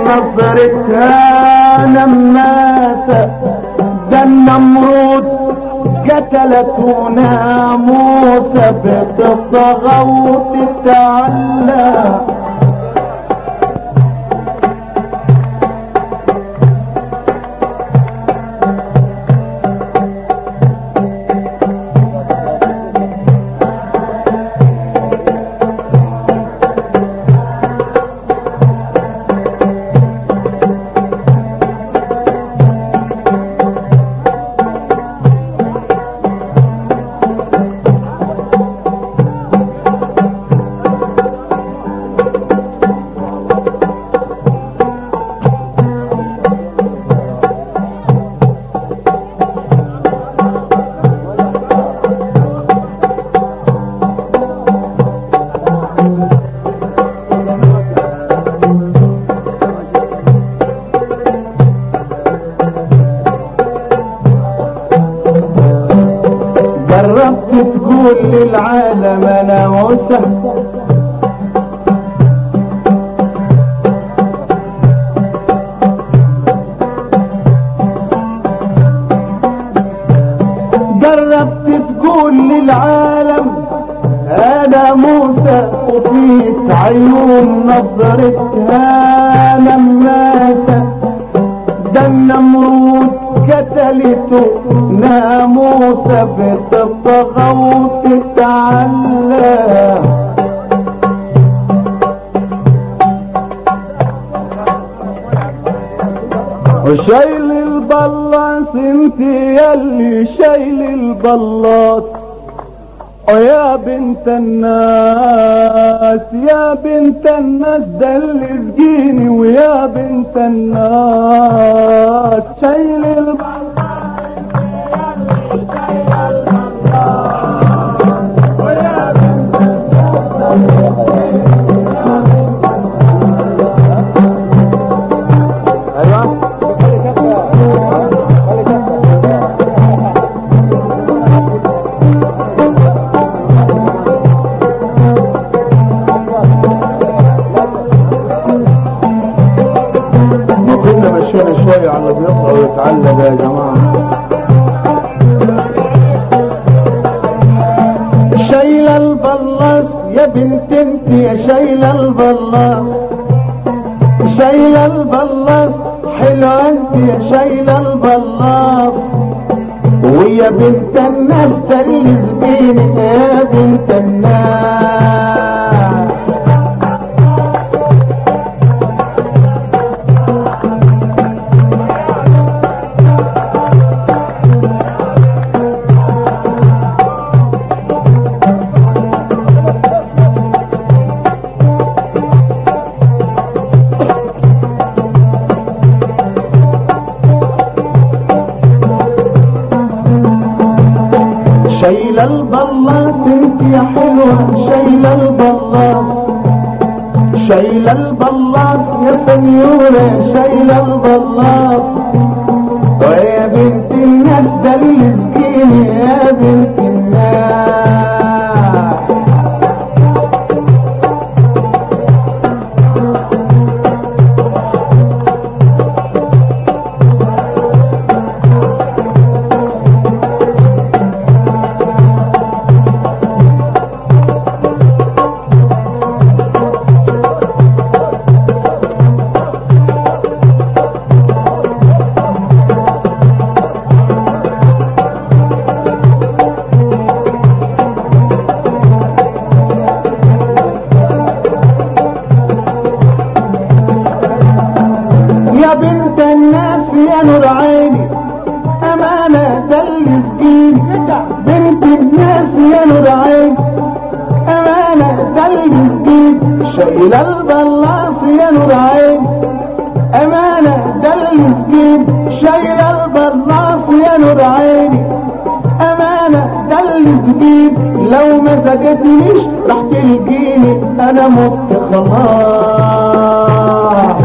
نظرتها نمات ده النمرود قتلته ناموس بتطغى وتتعلى جربت تقول للعالم انا وسع جربت تقول للعالم انا موسى وفيك عيون نظرتها لما ده النمرود قتلته ناموس بتطغى وتتعلى وشايل البلاص انت يلي شايل البلاص ويا بنت الناس يا بنت الناس ده اللي سجيني ويا بنت الناس شايل البلاص ما كنا مشينا شوية على اللي بيقرأ ويتعلم يا جماعة شايلة البلاص يا بنت انت يا شايلة البلاص شايلة البلاص حلوة انت يا شايلة البلاص ويا بنت الناس تلز بينك يا بنت الناس شايلة البلاص انت يا حلوة شايلة البلاص شايلة البلاص يا سنيورة شايلة البلاص ويا بنت الناس ده اللي سكيني يا بنت الناس يا بنت الناس يا نور عيني أمانة ده اللي سجيني بنت الناس يا نور عيني أمانة ده اللي سجيني شايلة البلاص يا نور عيني أمانة ده اللي سجيني شايلة البلاص يا نور عيني أمانة ده اللي سجيني لو ما سجدنيش راح تلقيني أنا مت خلاص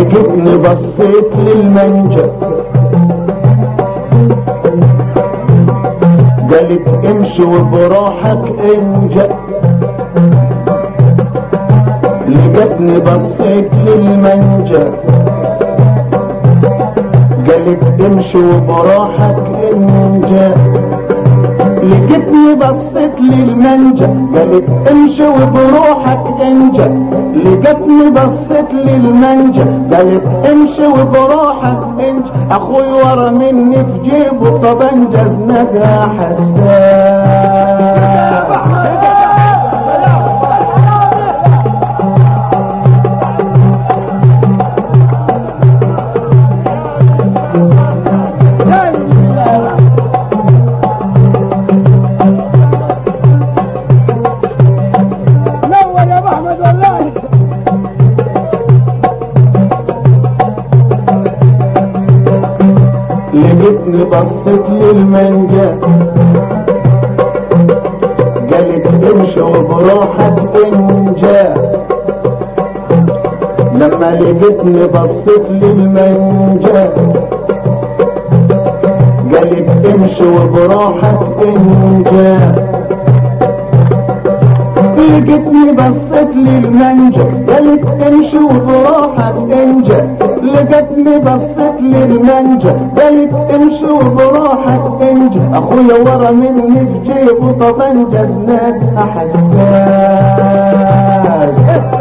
لقيتني بصيت للمنجا قالت امشي وبروحك انجا لقيتني بصيت للمنجا قالت امشي وبروحك انجا لقيتني بصيت للمنجا قالت امشي وبروحك انجا لقيتني بصيت للمنجا قالت امشي وبروحك انجا اخوي ورا مني في جيبه طبنجة زنقها حساس نور يا ابو احمد والله لقيتني بصيت للمنجا قالت امشي وبروحك انجا لما لقيتني بصيت للمنجا قالت امشي وبروحك انجا لقيتني بصيت للمنجا قالت امشي وبروحك انجا لقيتني بصيت للمنجا قالت امشي وبروحك انجا اخويا ورا مني في جيبه طبنجة زناد حساس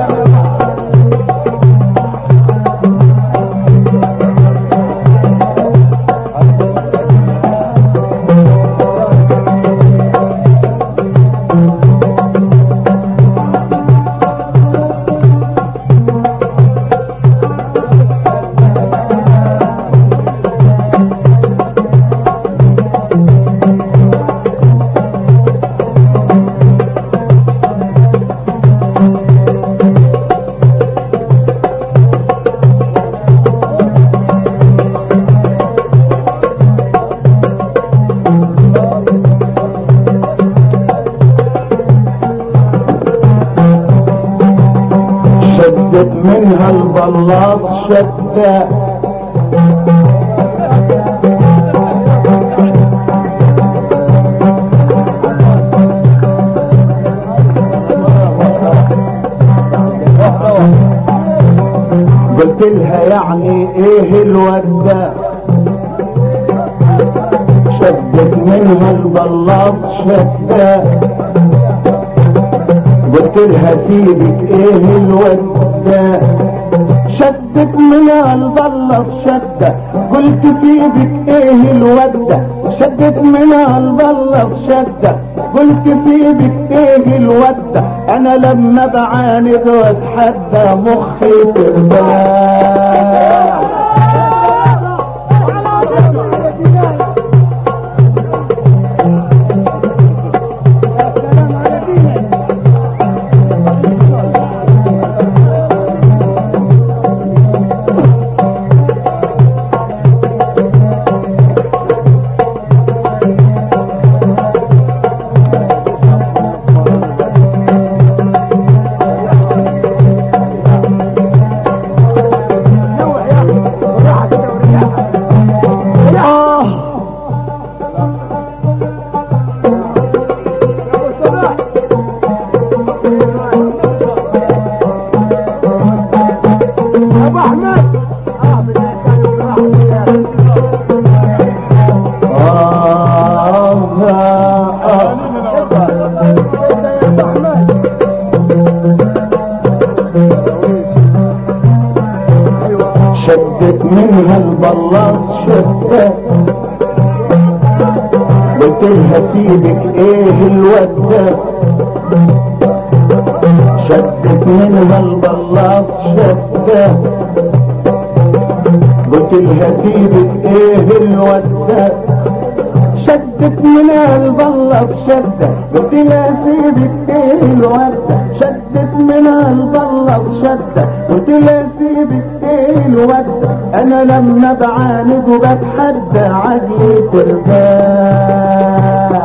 شدت منها البلاط شدة قلت لها يعني ايه الوردة شدت منها البلاط شدة قلت لها سيبك ايه الودة شدت من البلط شدة قلت سيبك ايه الودة شدت من البلط شدة قلت سيبك ايه الودة انا لما بعاند واتحدى مخي ترتاح السلام على دينك نوع يا اخي بالراحه كده وريحه آه ابو صلاح ابو احمد اه بالله كان بالراحه آه آه يا ابو احمد شدت منها البلاط شدة قلت لها سيبك ايه الودة شدت منها البلاط شدة قلت لها سيبك ايه الودة شدت منها البلط شدة قلت لها سيبك ايه الوردة شدت منها البلط شدة قلت لها سيبك ايه الوردة انا لما بعاند وبتحدى عقلي ترتاح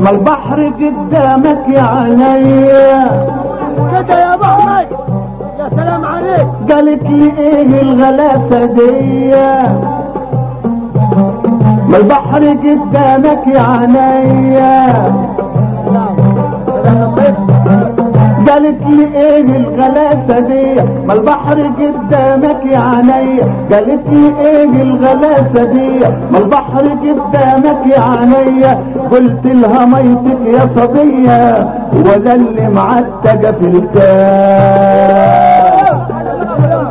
ما البحر قدامك يا عينيا كده يا ابو احمد يا سلام عليك قالت لي ايه الغلاسة دي ما البحر قدامك يا عينيا قالت لي ايه الغلاسة دي ما البحر قدامك يا عينيا قالت لي ايه الغلاسة دي ما البحر قدامك يا عينيا قلت لها ميتك يا صبية ولا اللي معتقة في الكاس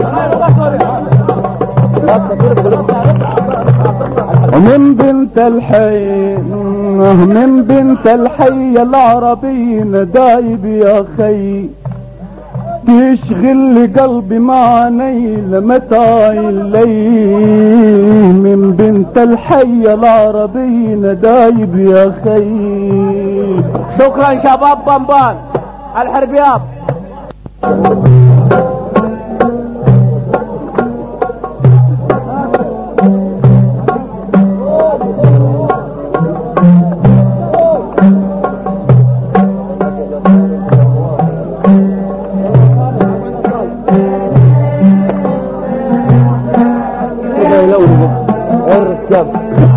من بنت الحي من بنت الحي العربيين دايب يا خي تشغل لي قلبي مع نيل متى الليل من بنت الحي العربيين دايب يا خي شكرا شباب بمبان الحربيات اركب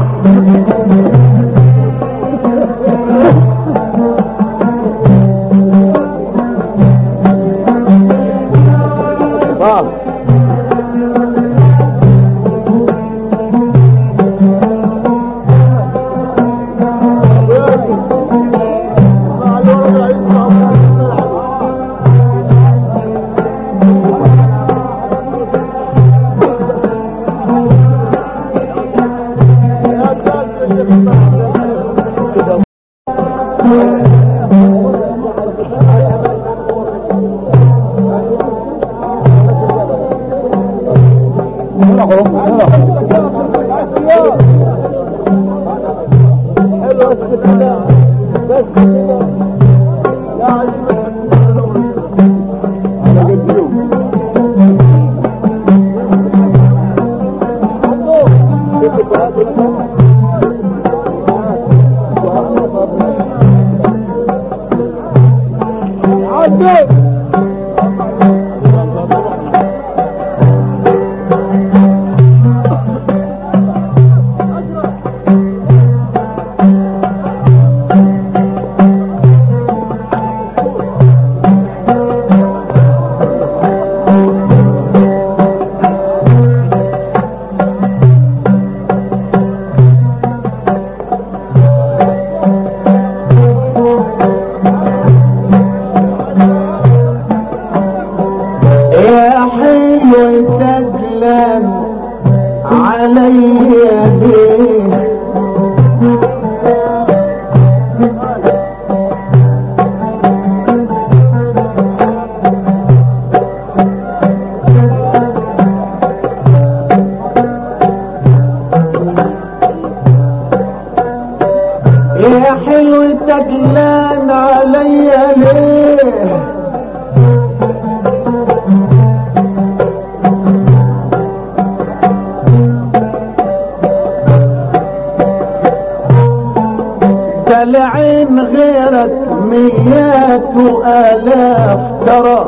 يا حلو تجلن علي بيه يا حلو تجلان علي ليه العين غيرك ميات وآلاف ترى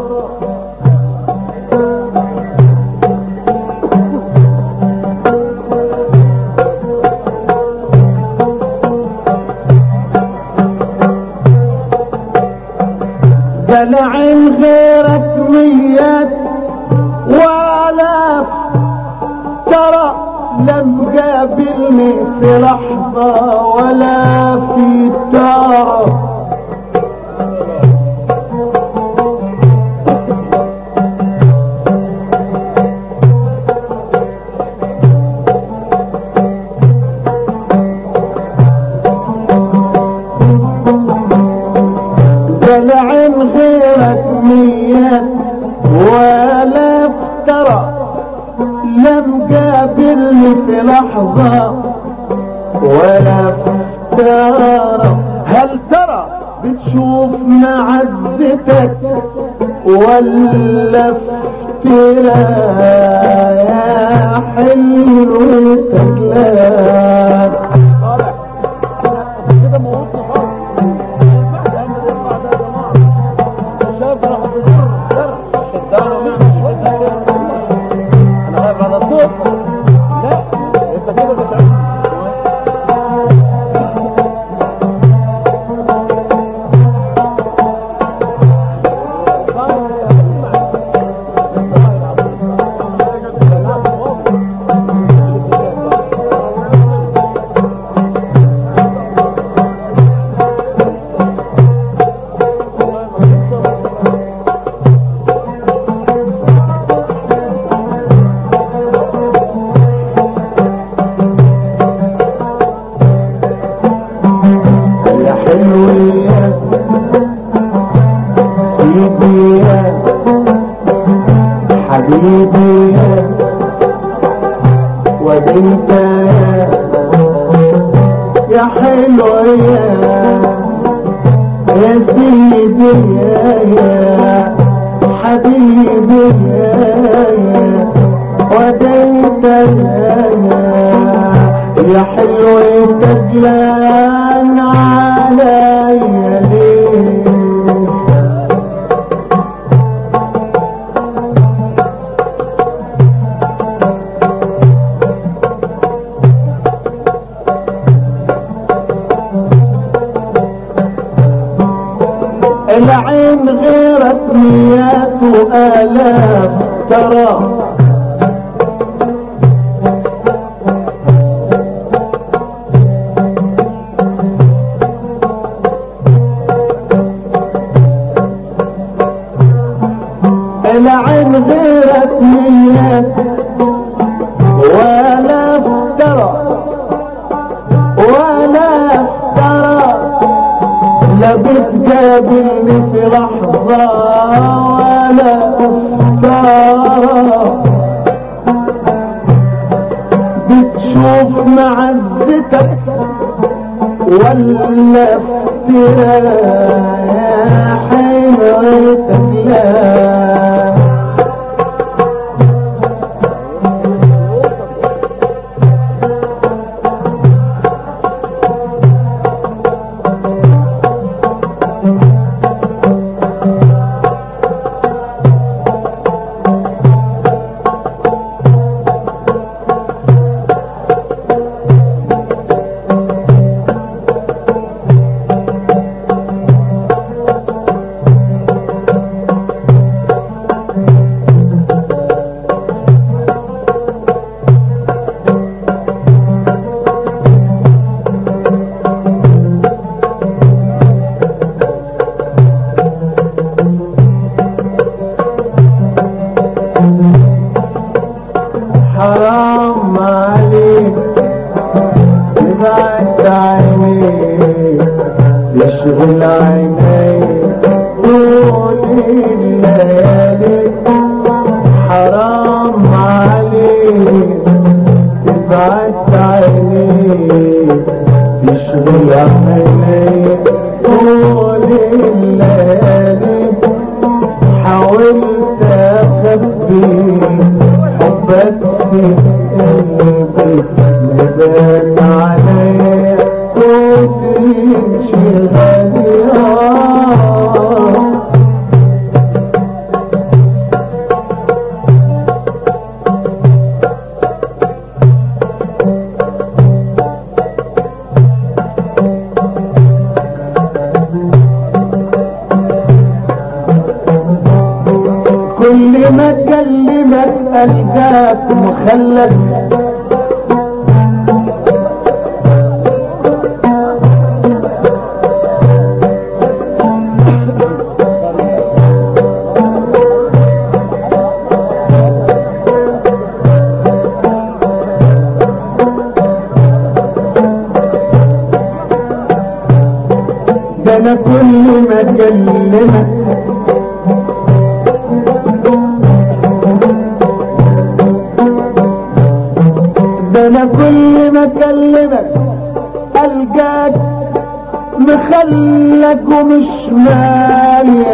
العين غيرك ميات وآلاف ترى لم قابلني في لحظة ولا في تعب العين غيرك ميات ولا افترى لم قابلني في لحظة ولا افترى هل ترى بتشوف معزتك ولا افترى يا حلو تكلات كده موتني خالص حلو يا سيدي يا حبيبي يا وديت يا يا حلو يا يا سيدي يا يا حبيبي يا يا وديت يا يا يا حلو تجلان عليا ليه العين غيرت مئات آلاف ترى العين غيرت مئات ولا افترى ولا افترى لا بتقابلني في لحظة ولا افترى بتشوف معزتك ولا افترى يا حيرتك لا حرام عليك تبعد عينيك يشغل عينيك طول الليالي حرام عليك تبعد عينيك يشغل عينيك طول الليالي حاولت اخبي حبك في قلبي نبات عليا وتمشي غالية كل ما اكلمك القاك مخلد ده انا كل ما اكلمك ده انا كل ما اكلمك القاك مخلك ومش مالي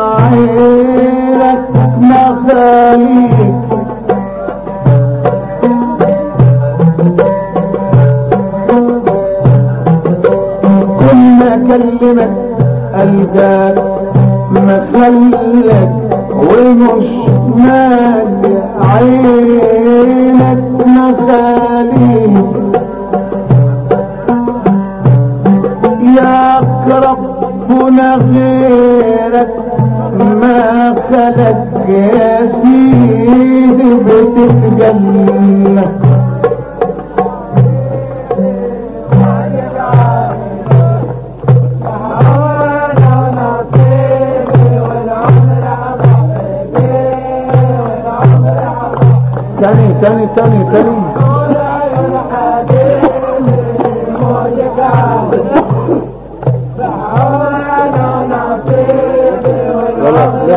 عينك مخاليك كل ما اكلمك القاك مخلك ومش مالي عينك مخاليك يا ربنا غيرك ما خلق يا سيدي بتتجنى تاني تاني تاني تاني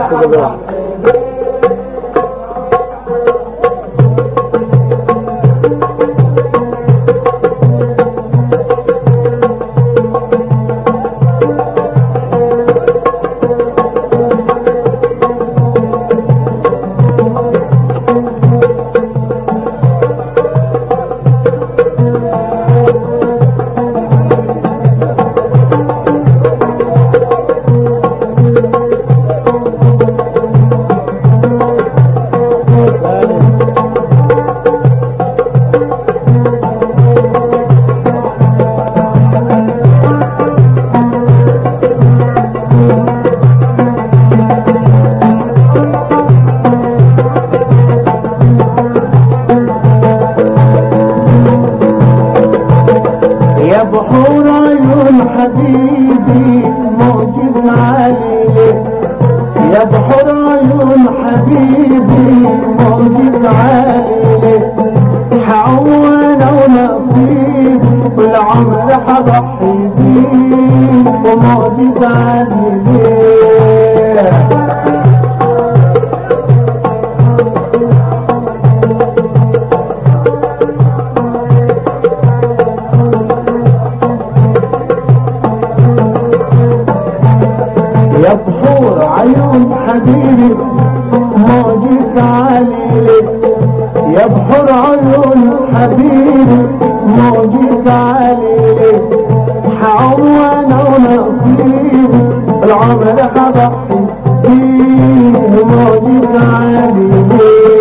يا بحور عيون حبيبي موجود علي يا بحور عيون حبيبي موجود علي حوانا ونصيب والعمر حضحي بيك وموجود علي يا بحور عيون حبيبي موجود علي يا بحور عيون حبيبي موجود علي حوانا ونصيب العمر حضحي فيه موجود علي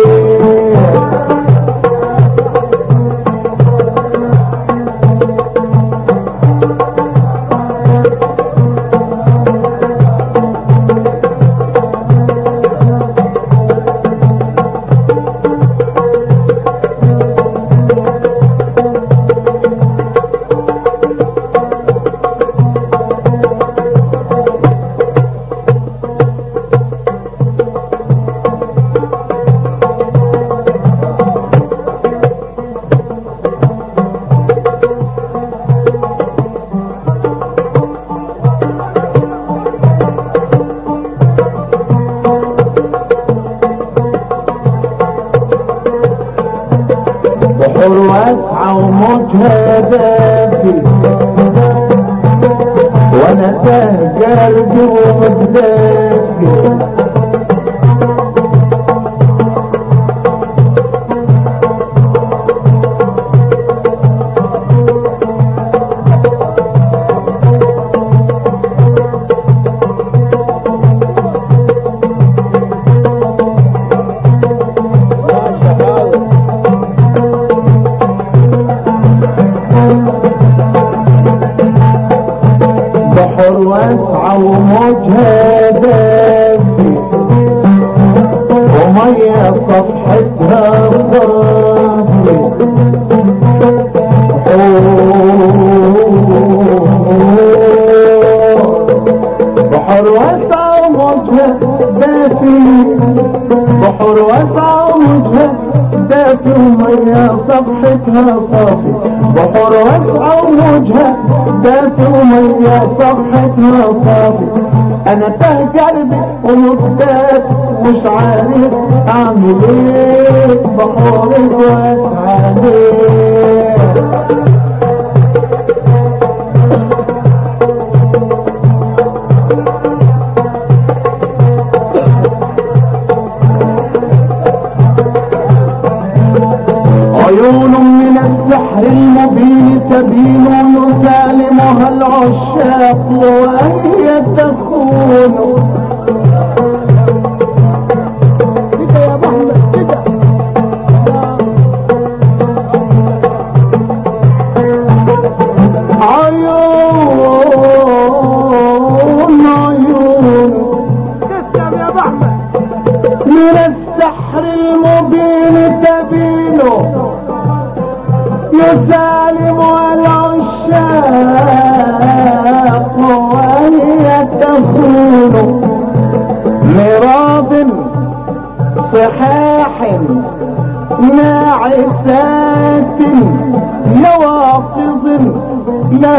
بحر واسعة وموجها دافي وانا تاه قلبي ومدافي بحر واسعة وموجها دافي ومية صفحتها صافي بحر واسعة وموجها دافي بحر واسعة وموجها دافي ومية صفحتها صافي بحر واسعة وموجها دافي ومية صفحتها صافي انا تاه قلبي ومكتاف مش عارف اعمل ايه بحورك واسعة ليه عيون من السحر المبين تبين يسالمها العشاق وهي تخون كده يا ابو احمد كده عيون عيون تسلم يا ابو احمد من السحر المبين تبينه يسالم العشاق وهي تخون مراب صحاح ناعسات يواقظ لا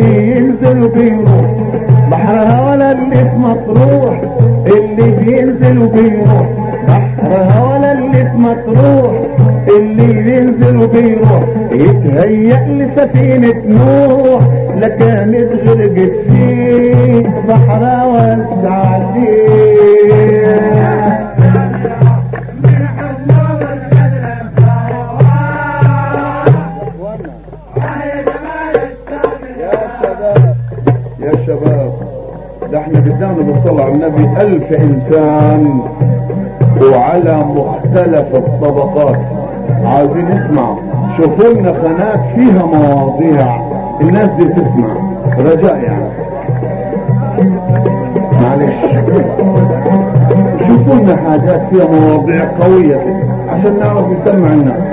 اللي ينزل بيروح بحرها ولا اللي في مطروح اللي بينزل بيروح بحرها ولا اللي في مطروح اللي ينزل بيروح يتهيأ لسفينة نوح لا كانت غرقت فيه بحرها والسعديه يا شباب ده احنا بدانا بالصلاة على النبي ألف إنسان وعلى مختلف الطبقات عايزين نسمع شوفوا لنا قناة فيها مواضيع الناس دي تسمع رجاء يعني معلش شوفوا لنا حاجات فيها مواضيع قوية كده عشان نعرف نسمع الناس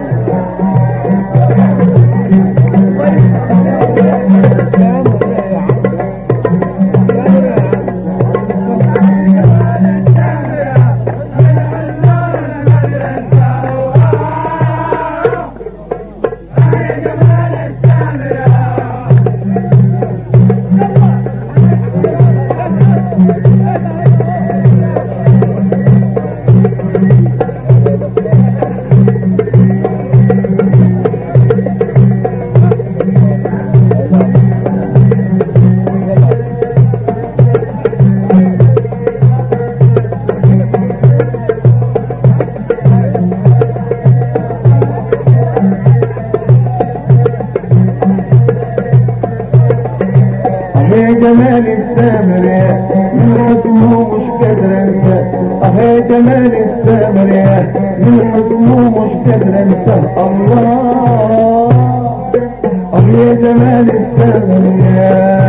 اهي جمال السامرية من حسنه مش قادر انسى اهي جمال السامرية من حسنه مش قادر انسى الله اهي جمال السامرية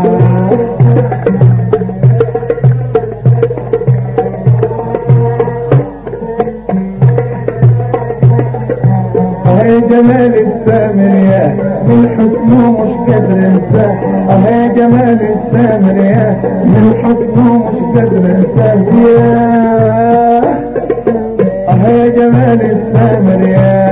اهي جمال السامرية من حسنه مش قادر انساه اهي جمال السامرية من حسنه مش قادر انساه ياه اهي جمال السامرية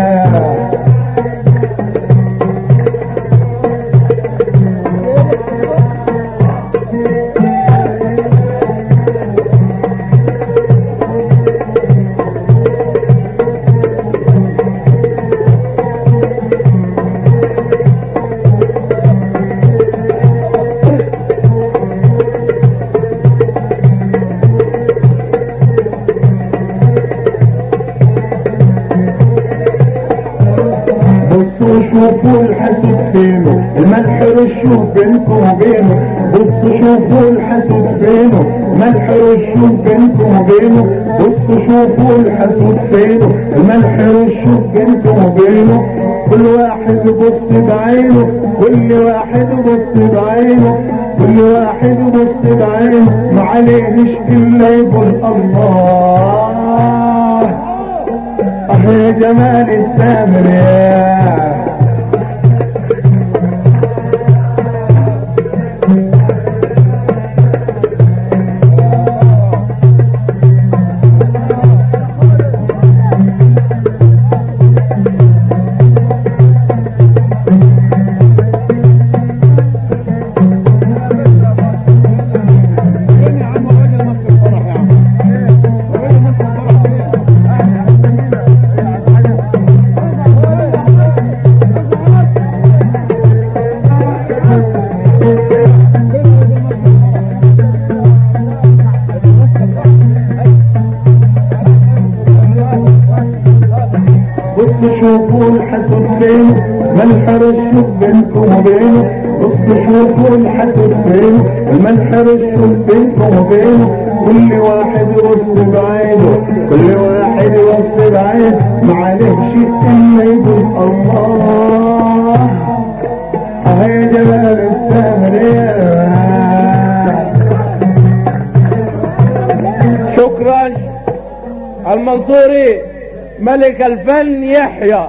بصوا شوفوا الحسد فينه الملح رشوه بينكم وبينه بصوا شوفوا الحسد فينه ملح رشوه بينكم وبينه بصوا شوفوا الحسد فينه الملح رشوه بينكم وبينه كل واحد يبص بعينه كل واحد يبص بعينه كل واحد يبص بعينه ما عليهش الا يقول الله اهي جمال السامرية بصوا شوفوا الحسد فين ملح رشوف بينكم وبينه بصوا شوفوا الحسد فين الملح رشوف بينكم وبينه كل واحد يبص بعينه كل واحد يبص بعينه ما عليهش الا يقول الله اهي جمال السامريه شكرا المنصوري ملك الفن يحيى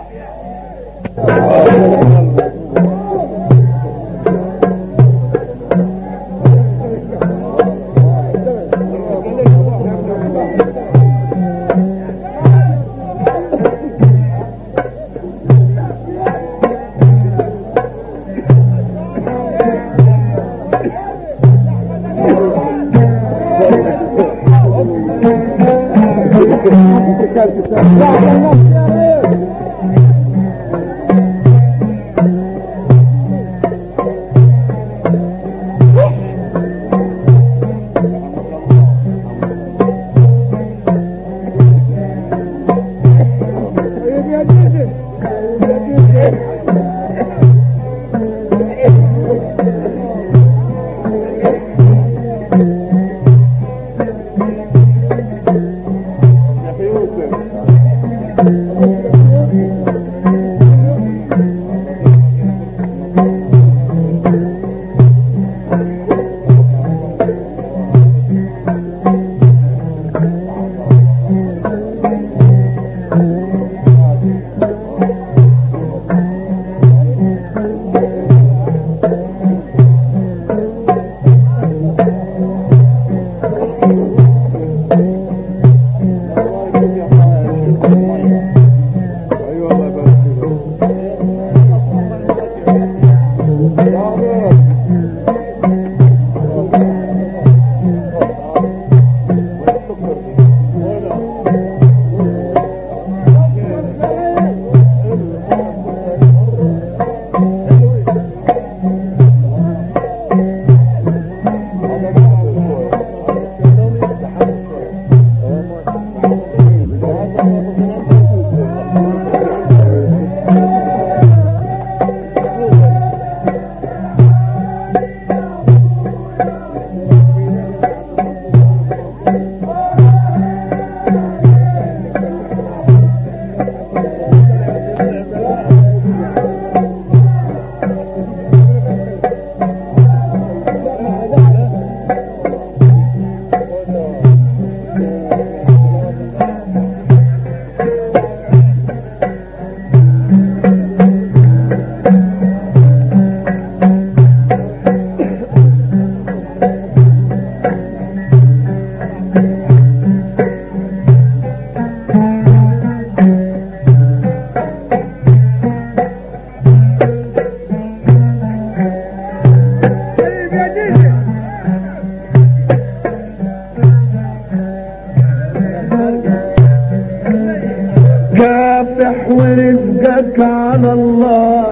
كافح ورزقك على الله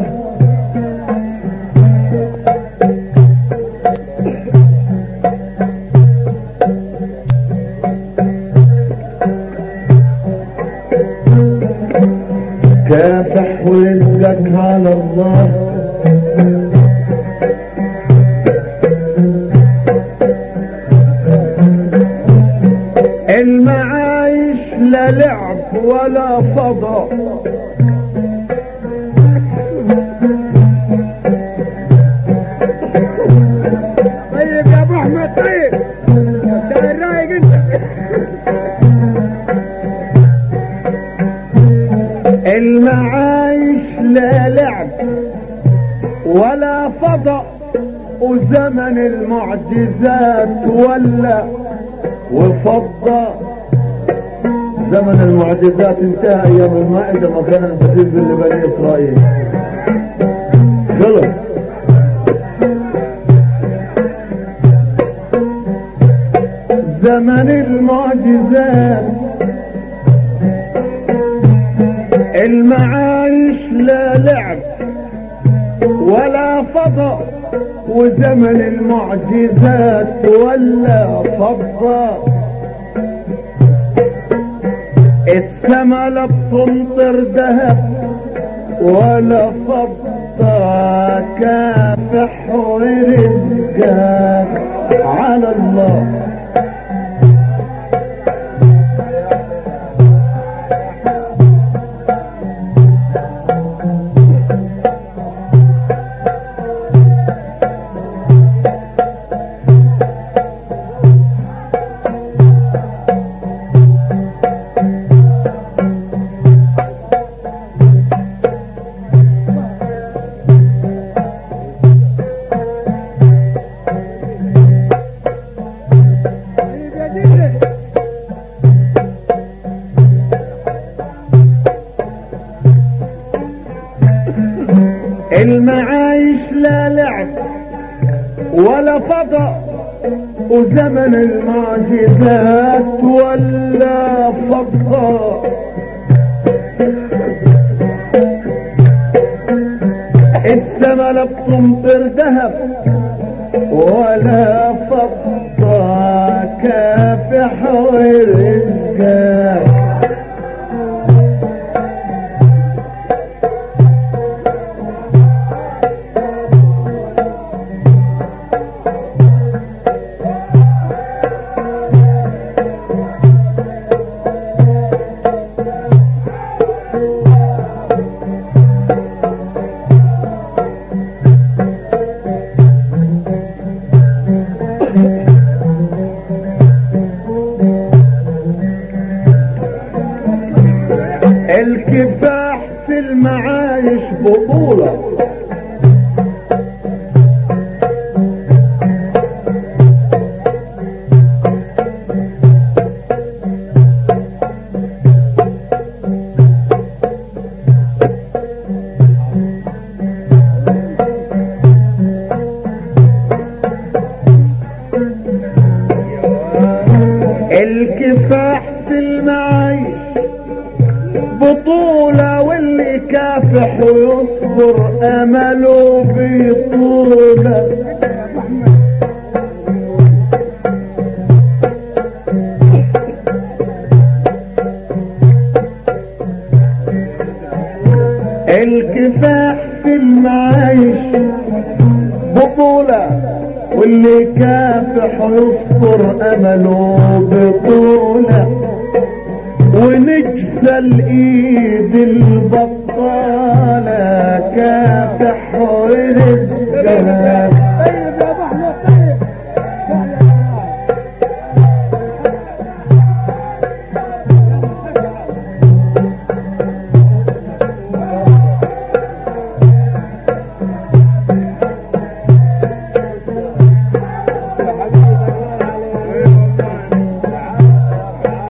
كافح ورزقك على الله المعايش لا لعب ولا فضاء طيب يا ابو احمد طيب انت رايق انت المعايش لا لعب ولا فضاء وزمن المعجزات ولا وفضى زمن المعجزات انتهى ايام المائدة ما كان بتنزل لبني اسرائيل خلص زمن المعجزات المعايش لا لعب ولا فضاء وزمن المعجزات ولا فضاء السما لا بتمطر ذهب ولا فضة كافح ورزقك على الله طيب يا ديدي المعايش لا لعب ولا فضاء وزمن المعجزات ولا فضاء السما لا بتمطر ذهب ولا فضة كافح ورزقك الكفاح في المعايش بطولة الكفاح في المعايش بطولة واللي كافح ويصبر أمله بطولة الكفاح في المعايش بطولة واللي كافح ويصبر أمله بطولة ونجسى الايد البطالة كافح ورزقها طيب يا ابو احمد طيب